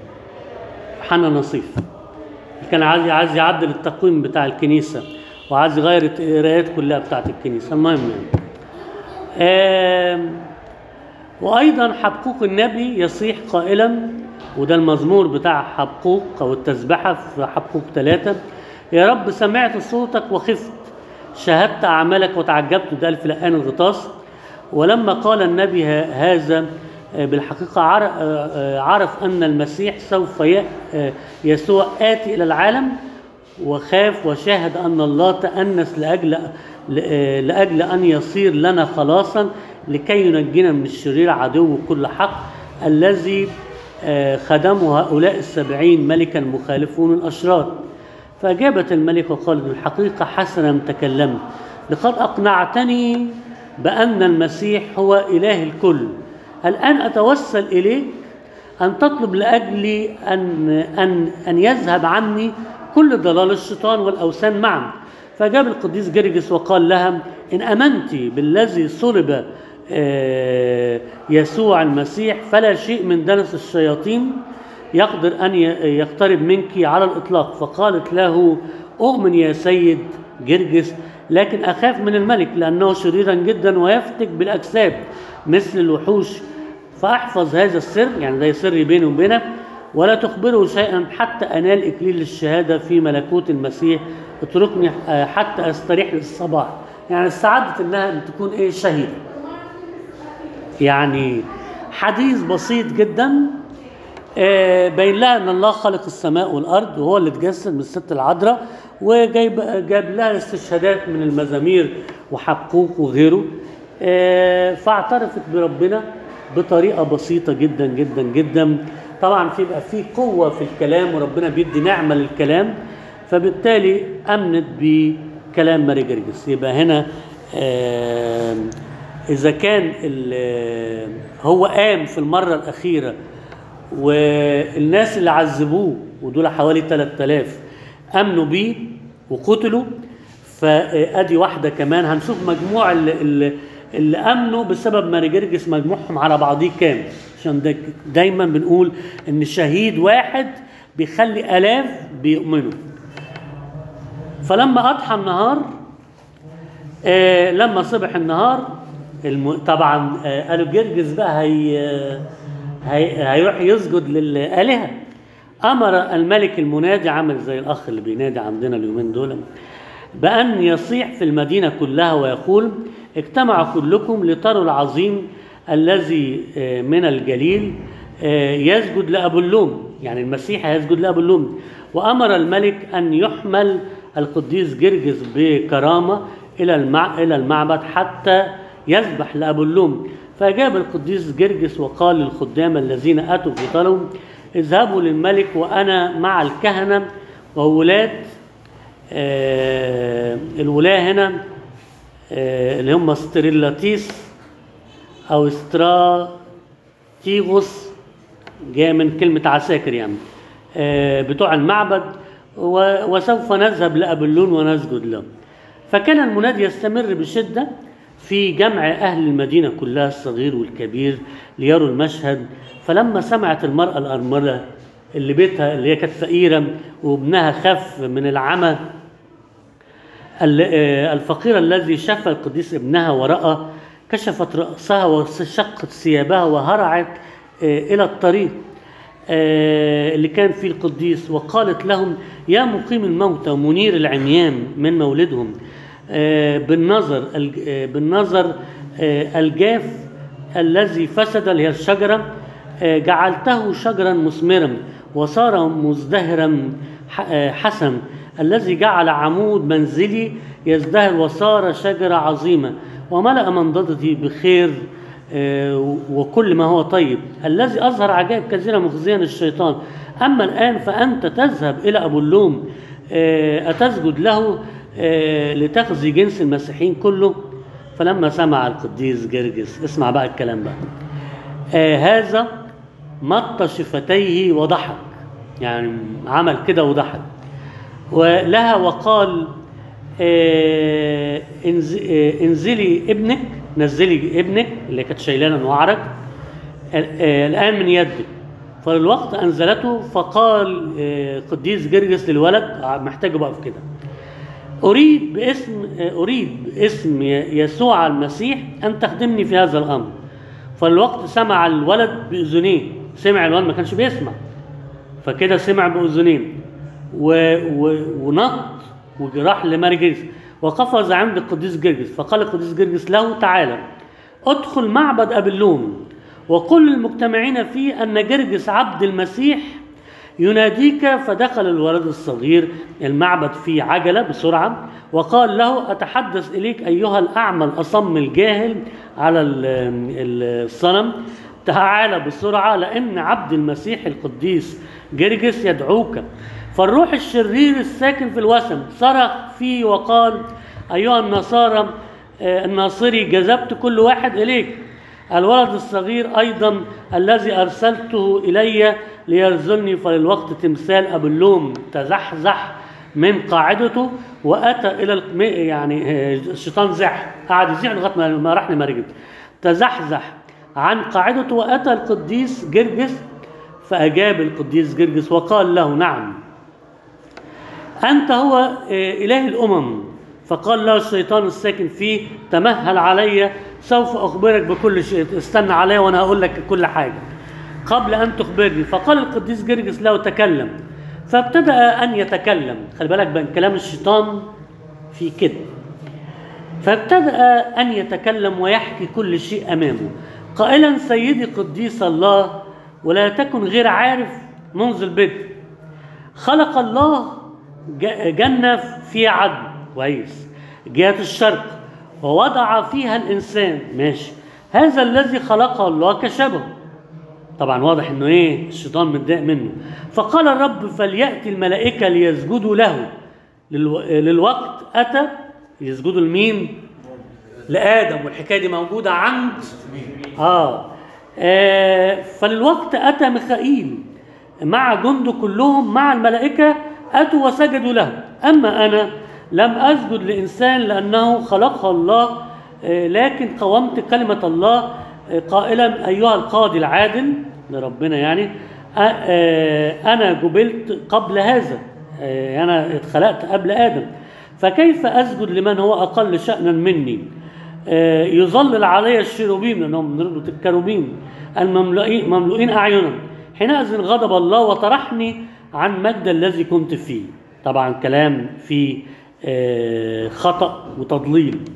يوحنا نصيف كان عايز عايز يعدل التقويم بتاع الكنيسة وعايز يغير القرايات كلها بتاعت الكنيسة المهم يعني آم، وأيضا حبقوق النبي يصيح قائلا وده المزمور بتاع حبقوق أو التسبحة في حبقوق ثلاثة يا رب سمعت صوتك وخفت شاهدت أعمالك وتعجبت ده في لقان الغطاس ولما قال النبي ه- هذا آه، بالحقيقة عر- آه، آه، عرف أن المسيح سوف ي- آه، يسوع آتي إلى العالم وخاف وشاهد أن الله تأنس لأجل ل- لأجل أن يصير لنا خلاصا لكي ينجينا من الشرير عدو كل حق الذي آه، خدمه هؤلاء السبعين ملكا مخالفون الأشرار فأجابت الملك وقالت بالحقيقة حسنا تكلمت لقد أقنعتني بأن المسيح هو إله الكل الآن أتوسل إليك أن تطلب لأجلي أن أن أن يذهب عني كل ضلال الشيطان والأوثان معا فأجاب القديس جرجس وقال لها إن آمنت بالذي صلب آه، يسوع المسيح فلا شيء من دنس الشياطين يقدر أن ي- يقترب منك على الإطلاق فقالت له أؤمن يا سيد جرجس لكن أخاف من الملك لأنه شريرا جدا ويفتك بالأجساد مثل الوحوش فأحفظ هذا السر يعني ده سر بيني وبينك ولا تخبره شيئا حتى أنال إكليل الشهادة في ملكوت المسيح اتركني آه، حتى أستريح للصباح يعني السعادة إنها أن تكون إيه شهيدة يعني حديث بسيط جدا آه، باين لها ان الله خلق السماء والارض وهو اللي اتجسد من الست العذراء وجايب جاب لها استشهادات من المزامير وحقوق وغيره آه، فاعترفت بربنا بطريقه بسيطه جدا جدا جدا طبعا في بقى في قوه في الكلام وربنا بيدي نعمه للكلام فبالتالي امنت بكلام ماري جرجس يبقى هنا آه، اذا كان ال- هو قام في المره الاخيره والناس اللي عذبوه ودول حوالي 3000 امنوا بيه وقتلوا فادي واحده كمان هنشوف مجموع اللي, اللي, اللي امنوا بسبب ماري جرجس مجموعهم على بعضيه كام عشان دا دايما بنقول ان شهيد واحد بيخلي الاف بيؤمنوا فلما اضحى النهار آه لما صبح النهار الم... طبعا آه قالوا جرجس بقى هي... هي... هيروح يسجد للآلهة أمر الملك المنادي عمل زي الأخ اللي بينادي عندنا اليومين دول بأن يصيح في المدينة كلها ويقول اجتمعوا كلكم لتروا العظيم الذي آه، من الجليل آه، يسجد لأبولوم يعني المسيح يسجد لأبولوم وأمر الملك أن يحمل القديس جرجس بكرامة إلى المع... إلى المعبد حتى يذبح لأبولوم فأجاب القديس جرجس وقال للخدام الذين أتوا في طلبهم اذهبوا للملك وأنا مع الكهنة وولاة آه الولاة هنا آه اللي هم ستريلاتيس أو استراتيغوس جاء من كلمة عساكر يعني آه بتوع المعبد و- وسوف نذهب لأبلون ونسجد له فكان المنادي يستمر بشدة في جمع أهل المدينة كلها الصغير والكبير ليروا المشهد فلما سمعت المرأة الأرملة اللي بيتها اللي هي كانت فقيرة وابنها خف من العمى ال- آه، الفقير الذي شفى القديس ابنها ورأى كشفت رأسها وشقت ثيابها وهرعت آه، إلى الطريق آه، اللي كان فيه القديس وقالت لهم يا مقيم الموتى ومنير العميان من مولدهم آه، بالنظر الج- آه، بالنظر آه، الجاف الذي فسد اللي هي الشجرة آه، جعلته شجرا مثمرا وصار مزدهرا ح- آه، حسن الذي جعل عمود منزلي يزدهر وصار شجرة عظيمة وملأ منضدتي بخير آه، وكل ما هو طيب الذي أظهر عجائب كثيرة مخزيا الشيطان أما الآن فأنت تذهب إلى أبو اللوم آه، أتسجد له آه، لتخزي جنس المسيحيين كله فلما سمع القديس جرجس اسمع بقى الكلام بقى آه هذا مط شفتيه وضحك يعني عمل كده وضحك ولها وقال آه انز- آه، انزلي ابنك نزلي ابنك اللي كانت شايلانه وعرج آه، الآن من يدك فالوقت أنزلته فقال آه، قديس جرجس للولد آه، محتاج بقى في كده أريد باسم أريد باسم يسوع المسيح أن تخدمني في هذا الأمر فالوقت سمع الولد بأذنيه سمع الولد ما كانش بيسمع فكده سمع بأذنين و... و... ونط وراح لماري جرجس وقفز عند القديس جرجس فقال القديس جرجس له تعالى ادخل معبد أبلون وقل للمجتمعين فيه أن جرجس عبد المسيح يناديك فدخل الولد الصغير المعبد في عجلة بسرعة وقال له أتحدث إليك أيها الأعمى الأصم الجاهل على ال- ال- الصنم تعال بسرعة لأن عبد المسيح القديس جرجس يدعوك فالروح الشرير الساكن في الوثن صرخ فيه وقال أيها النصارى آه، الناصري جذبت كل واحد إليك الولد الصغير أيضا الذي أرسلته إلي ليرزلني فللوقت تمثال أبلوم تزحزح من قاعدته وأتى إلى الق- يعني آه، الشيطان زح قعد يزيح لغاية ما- ما راح لمرجد تزحزح عن قاعدته وأتى القديس جرجس فأجاب القديس جرجس وقال له نعم أنت هو آه، إله الأمم فقال له الشيطان الساكن فيه تمهل علي سوف أخبرك بكل شيء استنى علي وأنا هقول لك كل حاجة قبل أن تخبرني فقال القديس جرجس له تكلم فابتدأ أن يتكلم خلي بالك بقى كلام الشيطان في كده فابتدأ أن يتكلم ويحكي كل شيء أمامه قائلا سيدي قديس الله ولا تكن غير عارف منذ البدء خلق الله ج- جنة في عدن كويس جهة الشرق ووضع فيها الإنسان ماشي هذا الذي خلقه الله كشبه طبعا واضح انه ايه الشيطان متضايق منه فقال الرب فليأتي الملائكة ليسجدوا له للو... للوقت أتى يسجدوا لمين؟ لآدم والحكاية دي موجودة عند آه. آه فللوقت أتى ميخائيل مع جنده كلهم مع الملائكة أتوا وسجدوا له أما أنا لم أسجد لإنسان لأنه خلقها الله آه، لكن قومت كلمة الله آه، قائلا أيها القاضي العادل لربنا يعني آه، آه، أنا جبلت قبل هذا آه، أنا اتخلقت قبل آدم فكيف أسجد لمن هو أقل شأنا مني آه، يظلل علي الشيروبيم لأنهم من رتبة الكروبيم المملوئين مملوئين أعينا حينئذ غضب الله وطرحني عن مجد الذي كنت فيه طبعا كلام فيه آه، خطأ وتضليل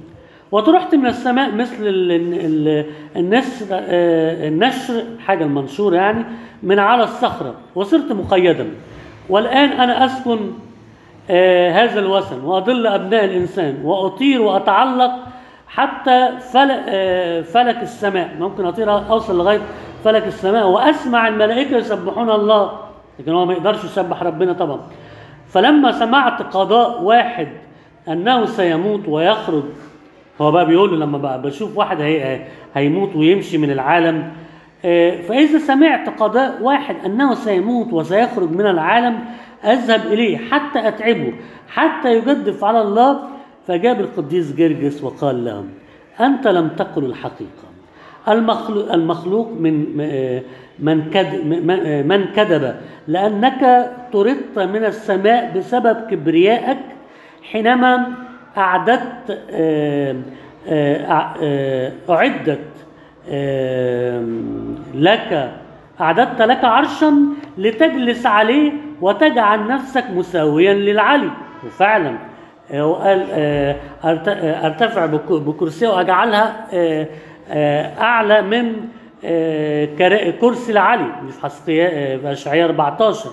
وطرحت من السماء مثل ال- ال- النسر آه، النشر حاجة المنشورة يعني من على الصخرة وصرت مقيدا والآن أنا أسكن آه، هذا الوثن وأضل أبناء الإنسان وأطير وأتعلق حتى فلك, آه، فلك السماء ممكن أطير أوصل لغاية فلك السماء وأسمع الملائكة يسبحون الله لكن هو ما يقدرش يسبح ربنا طبعا فلما سمعت قضاء واحد أنه سيموت ويخرج هو بقى بيقول له لما بقى بشوف واحد هي هيموت ويمشي من العالم آه، فإذا سمعت قضاء واحد أنه سيموت وسيخرج من العالم أذهب إليه حتى أتعبه حتى يجدف على الله فجاب القديس جرجس وقال لهم أنت لم تقل الحقيقة المخلوق, المخلوق من آه، من كد من- من كذب لأنك طردت من السماء بسبب كبريائك حينما أعددت آه، آه، آه، أعدت آه، لك أعددت لك عرشا لتجلس عليه وتجعل نفسك مساويا للعلي وفعلا آه، وقال آه، أرت- آه، ارتفع بك- بكرسيه واجعلها آه، آه، اعلى من آه، كرا- كرسي العلي دي في حسقيا- آه، في اشعياء 14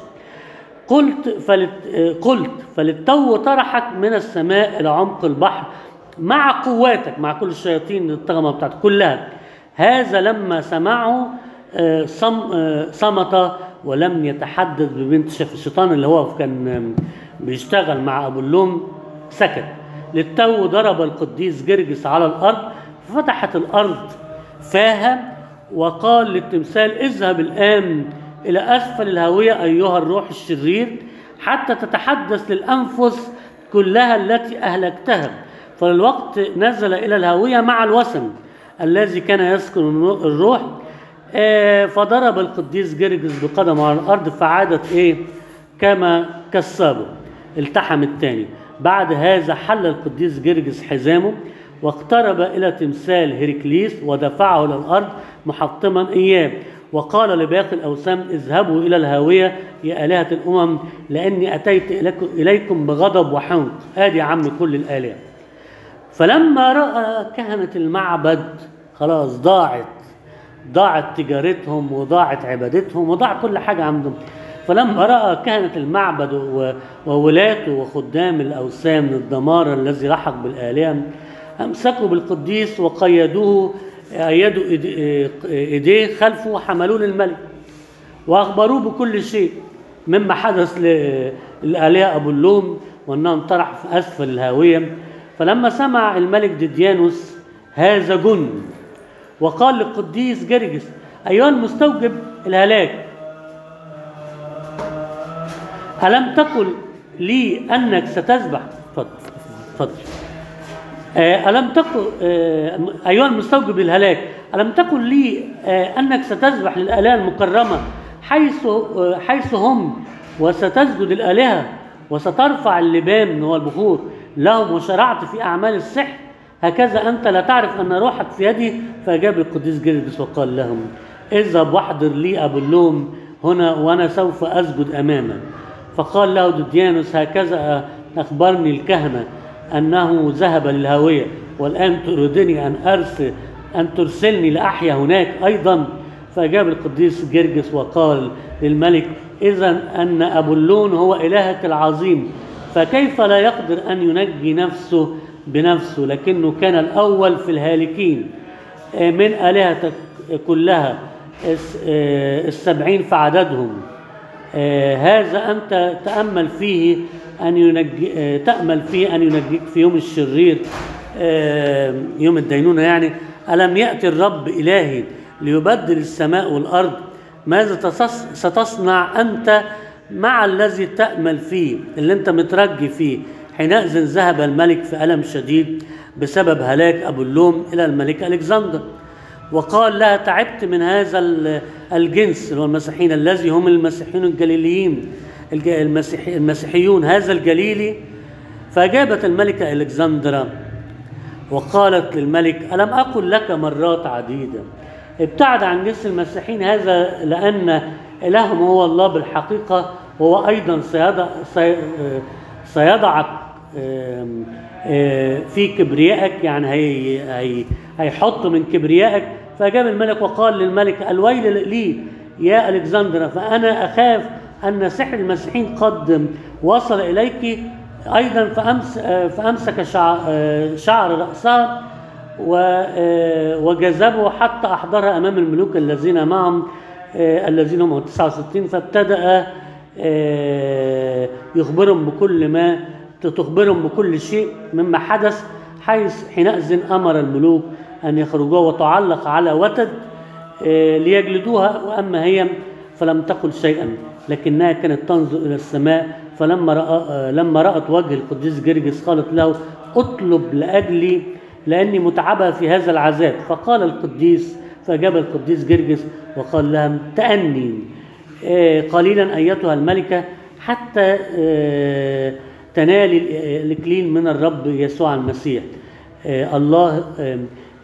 قلت فلت آه، قلت فللتو طرحك من السماء الى عمق البحر مع قواتك مع كل الشياطين الطغمه بتاعتك كلها هذا لما سمعه آه، صم آه، صمت ولم يتحدث ببنت شاف الشيطان اللي هو كان آم، بيشتغل مع ابو اللوم سكت للتو ضرب القديس جرجس على الارض ففتحت الارض فاها وقال للتمثال اذهب الآن إلى أسفل الهاوية أيها الروح الشرير حتى تتحدث للأنفس كلها التي أهلكتها فالوقت نزل إلى الهاوية مع الوثن الذي كان يسكن الروح آه، فضرب القديس جرجس بقدمه على الأرض فعادت إيه كما كالسابق التحم الثاني بعد هذا حل القديس جرجس حزامه واقترب إلى تمثال هيركليس ودفعه إلى الأرض محطما إياه وقال لباقي الأوثان اذهبوا إلى الهاوية يا آلهة الأمم لأني أتيت إليكم- إليكم بغضب وحنق آدي يا عم كل الآلهة فلما رأى كهنة المعبد خلاص ضاعت ضاعت تجارتهم وضاعت عبادتهم وضاع كل حاجة عندهم فلما رأى كهنة المعبد و- وولاته وخدام الأوثان الدمار الذي لحق بالآلهة أمسكوا بالقديس وقيدوه أيدوا إيدي- إيديه خلفه وحملوه للملك واخبروه بكل شيء مما حدث ل- للآلهة أبو اللوم وأنه انطرح في أسفل الهاوية فلما سمع الملك ديديانوس هذا جن وقال للقديس جرجس أيها المستوجب الهلاك ألم تقل لي أنك ستذبح اتفضل اتفضل آه، ألم تقل آه، أيها المستوجب الهلاك ألم تقل لي آه، أنك ستذبح للآلهة المكرمة حيث آه، حيث هم وستسجد الآلهة وسترفع اللبان هو البخور لهم وشرعت في أعمال السحر هكذا أنت لا تعرف أن روحك في يدي فأجاب القديس جرجس وقال لهم اذهب واحضر لي أبو اللوم هنا وأنا سوف أسجد أمامك فقال له دوديانوس هكذا أخبرني الكهنة أنه ذهب للهاوية والآن تريدني أن أرسل أن ترسلني لأحيا هناك أيضا فأجاب القديس جرجس وقال للملك إذا أن أبولون هو إلهك العظيم فكيف لا يقدر أن ينجي نفسه بنفسه لكنه كان الأول في الهالكين آه، من آلهتك كلها الس- آه، السبعين في عددهم آه، هذا أنت تأمل فيه أن ينجي آه، تأمل فيه أن ينجيك في يوم الشرير آه، يوم الدينونة يعني ألم يأتي الرب إلهي ليبدل السماء والأرض ماذا تص- ستصنع أنت مع الذي تأمل فيه اللي أنت مترجي فيه حينئذ ذهب الملك في ألم شديد بسبب هلاك أبو اللوم إلى الملك ألكسندر وقال لها تعبت من هذا ال- الجنس اللي هو المسيحيين الذي هم المسيحيون الجليليين الج- المسيحي المسيحيون هذا الجليلي فأجابت الملكة ألكسندرا وقالت للملك ألم أقل لك مرات عديدة ابتعد عن جنس المسيحيين هذا لأن إلههم هو الله بالحقيقة وهو أيضا سيضع, سي- سيضعك آم، آه، في كبريائك يعني هي هي هيحط من كبريائك فجاب الملك وقال للملك الويل لي يا الكسندرا فانا اخاف ان سحر المسيحيين قد وصل اليك ايضا فأمس آه، فامسك شع- آه، شعر راسها و- آه، وجذبه حتى احضرها امام الملوك الذين معهم آه، الذين هم 69 فابتدأ آه، يخبرهم بكل ما تخبرهم بكل شيء مما حدث حيث حينئذ امر الملوك ان يخرجوا وتعلق على وتد آه، ليجلدوها واما هي فلم تقل شيئا لكنها كانت تنظر الى السماء فلما رأى آه، لما رأت وجه القديس جرجس قالت له اطلب لاجلي لاني متعبه في هذا العذاب فقال القديس فاجاب القديس جرجس وقال لها تأني آه، قليلا ايتها الملكه حتى آه، تنالي ال- آه، الاكليل من الرب يسوع المسيح آه، الله آه،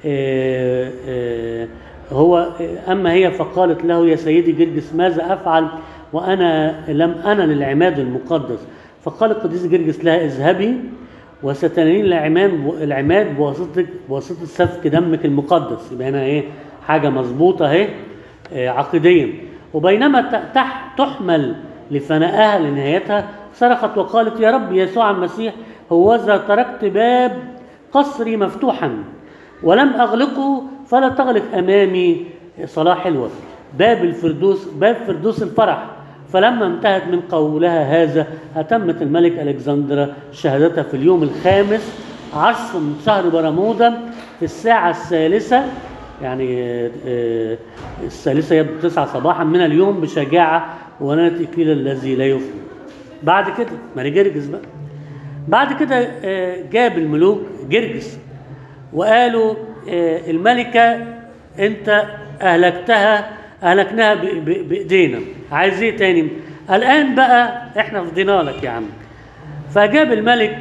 آه، آه، هو آه، اما هي فقالت له يا سيدي جرجس ماذا افعل وانا لم انا للعماد المقدس فقال القديس جرجس لها اذهبي وستنالين العماد العماد بواسطه بواسطه سفك دمك المقدس يبقى هنا ايه حاجه مظبوطه اهي آه، عقديا وبينما ت- تح تحمل لفنائها لنهايتها صرخت وقالت يا رب يسوع المسيح هوذا تركت باب قصري مفتوحا ولم اغلقه فلا تغلق امامي صلاه حلوه باب الفردوس باب فردوس الفرح فلما انتهت من قولها هذا أتمت الملك ألكسندرا شهادتها في اليوم الخامس عشر من شهر برمودا في الساعة الثالثة يعني آه، آه، الثالثة يبدو تسعة صباحا من اليوم بشجاعة ونالت إكليل الذي لا يفنى بعد كده ماري جرجس بقى بعد كده آه، جاب الملوك جرجس وقالوا آه، الملكة انت اهلكتها اهلكناها ب- ب- بايدينا عايز ايه تاني الان بقى احنا فضينا لك يا عم فجاب الملك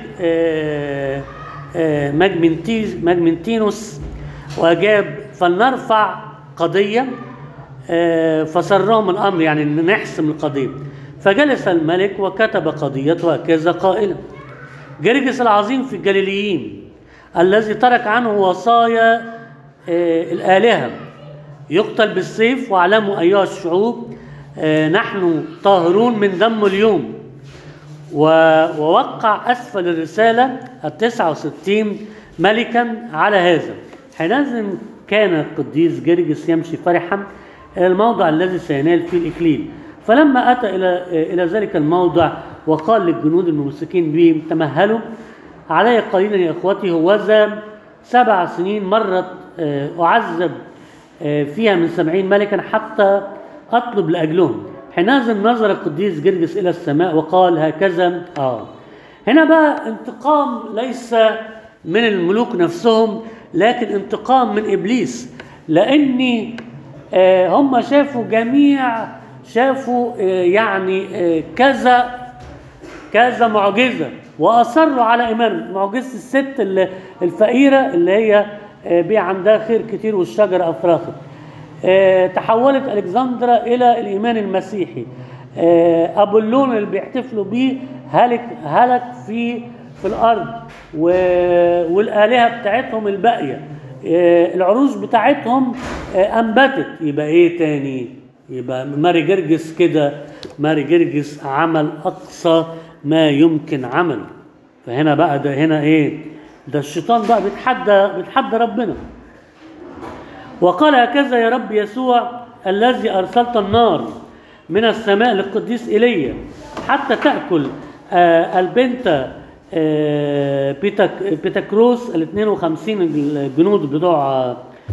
آه، آه، مجمنتيز مجمنتينوس وجاب فلنرفع قضية آه، فسرهم الأمر يعني إن نحسم القضية فجلس الملك وكتب قضيته هكذا قائلا جرجس العظيم في الجليليين الذي ترك عنه وصايا آه، الآلهة يقتل بالسيف واعلموا أيها الشعوب آه، نحن طاهرون من دم اليوم و- ووقع أسفل الرسالة التسعة وستين ملكا على هذا حينئذ كان القديس جرجس يمشي فرحا إلى الموضع الذي سينال فيه الإكليل فلما أتى إلى إلى ذلك الموضع وقال للجنود الممسكين به تمهلوا علي قليلا يا إخوتي هوذا سبع سنين مرت آه، أعذب آه، فيها من سبعين ملكا حتى أطلب لأجلهم حينئذ نظر القديس جرجس إلى السماء وقال هكذا آه هنا بقى انتقام ليس من الملوك نفسهم لكن انتقام من إبليس لأني آه، هم شافوا جميع شافوا آه، يعني آه، كذا كذا معجزه واصروا على ايمان معجزه الست اللي الفقيره اللي هي آه، بيع عندها خير كتير والشجره افرخت آه، تحولت الكسندرا الى الايمان المسيحي آه، ابولون اللي بيحتفلوا بيه هلك هلك في في الارض و- والالهه بتاعتهم الباقيه آه، العروش بتاعتهم آه، انبتت يبقى ايه تاني يبقى ماري جرجس كده ماري جرجس عمل اقصى ما يمكن عمله فهنا بقى ده هنا ايه ده الشيطان بقى بيتحدى بيتحدى ربنا وقال هكذا يا رب يسوع الذي ارسلت النار من السماء للقديس ايليا حتى تاكل آه البنت آه بيتك بيتاكروس ال 52 الجنود بتوع آه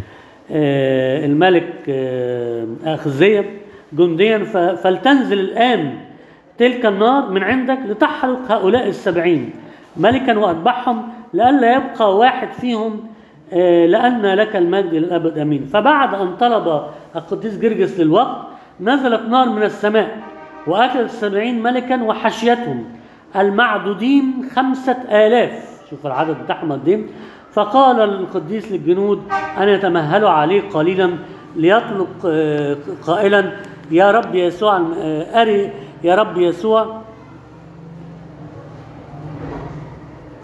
آه، الملك آه، أخزية جنديا ف- فلتنزل الآن تلك النار من عندك لتحرق هؤلاء السبعين ملكا وأتبعهم لئلا يبقى واحد فيهم آه، لأن لك المجد للأبد أمين فبعد أن طلب القديس جرجس للوقت نزلت نار من السماء وأكلت السبعين ملكا وحشيتهم المعدودين خمسة آلاف شوف العدد بتاعهم قد إيه فقال القديس للجنود أن يتمهلوا عليه قليلا ليطلق آه، قائلا يا رب يسوع آه، أري يا رب يسوع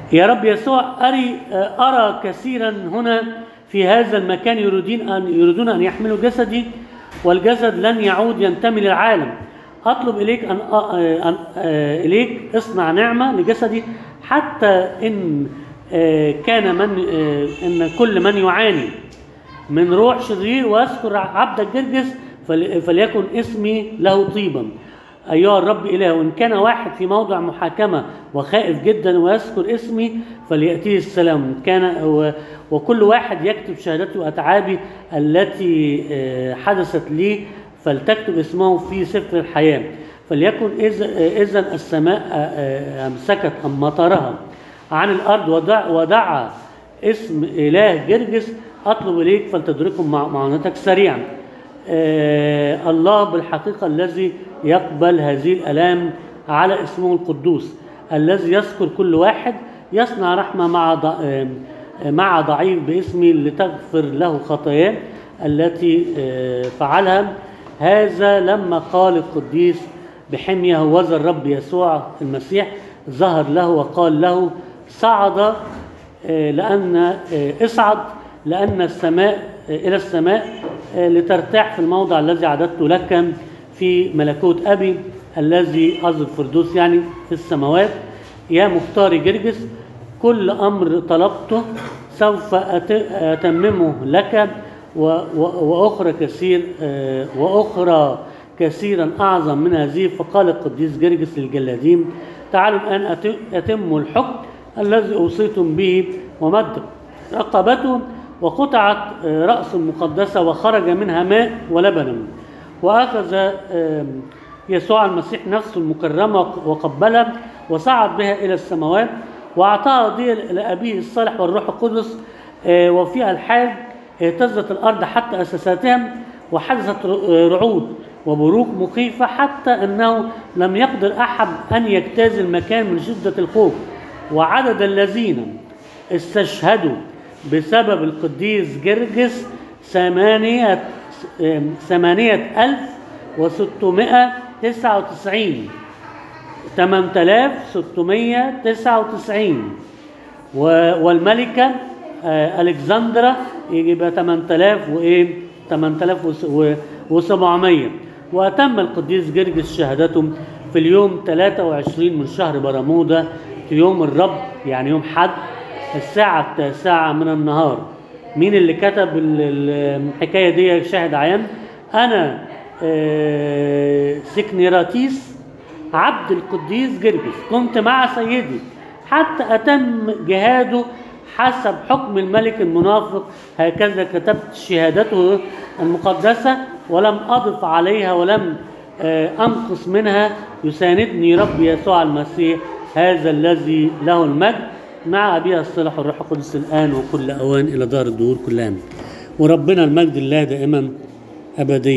يا رب يسوع أري أرى كثيرا هنا في هذا المكان يريدون أن يريدون أن يحملوا جسدي والجسد لن يعود ينتمي للعالم أطلب إليك أن أن إليك اصنع نعمة لجسدي حتى إن كان من إن كل من يعاني من روح شرير واذكر عبدك جرجس فل- فليكن اسمي له طيبا أيها الرب إله وإن كان واحد في موضع محاكمة وخائف جدا ويذكر اسمي فليأتيه السلام إن كان و- وكل واحد يكتب شهادتي وأتعابي التي آه، حدثت لي فلتكتب اسمه في سفر الحياة فليكن إذ إذا السماء آه، آه، أمسكت أمطرها عن الأرض ودع ودعا اسم إله جرجس أطلب إليك فلتدركهم مع معونتك سريعا آه الله بالحقيقة الذي يقبل هذه الآلام على اسمه القدوس الذي يذكر كل واحد يصنع رحمة مع ض- آه، مع ضعيف باسمي لتغفر له خطاياه التي آه، فعلها هذا لما قال القديس بحمية هوذا الرب يسوع المسيح ظهر له وقال له صعد آه، لأن آه، اصعد لأن السماء آه، إلى السماء آه، لترتاح في الموضع الذي عددته لك في ملكوت أبي الذي قصد الفردوس يعني في السماوات يا مختار جرجس كل أمر طلبته سوف أت- أتممه لك و- و- وأخرى كثير آه، وأخرى كثيرا أعظم من هذه فقال القديس جرجس للجلادين تعالوا الآن أت- أتموا الحكم الذي أوصيتم به ومد رقبته وقطعت آه، رأس المقدسة وخرج منها ماء ولبن وأخذ آم، يسوع المسيح نفسه المكرمة وقبلها وصعد بها إلى السماوات وأعطاها هدية لأبيه الصالح والروح القدس آه، وفي الحال اهتزت الأرض حتى أساساتها وحدثت ر- رعود وبروق مخيفة حتى أنه لم يقدر أحد أن يجتاز المكان من شدة الخوف وعدد الذين استشهدوا بسبب القديس جرجس ثمانية ثمانية ألف وستمائة تسعة وتسعين 8699 و- والملكة آه، ألكسندرا يبقى 8000 وإيه 8700 وأتم القديس جرجس شهادته في اليوم 23 من شهر برمودا في يوم الرب يعني يوم حد الساعة التاسعة من النهار مين اللي كتب ال- ال- الحكاية دي شاهد عيان أنا آه، سكنيراتيس عبد القديس جرجس كنت مع سيدي حتى أتم جهاده حسب حكم الملك المنافق هكذا كتبت شهادته المقدسة ولم أضف عليها ولم آه، أنقص منها يساندني ربي يسوع المسيح هذا الذي له المجد مع أبيها الصالح والروح القدس الآن وكل أوان إلى دار الدهور كلها وربنا المجد الله دائما أبديا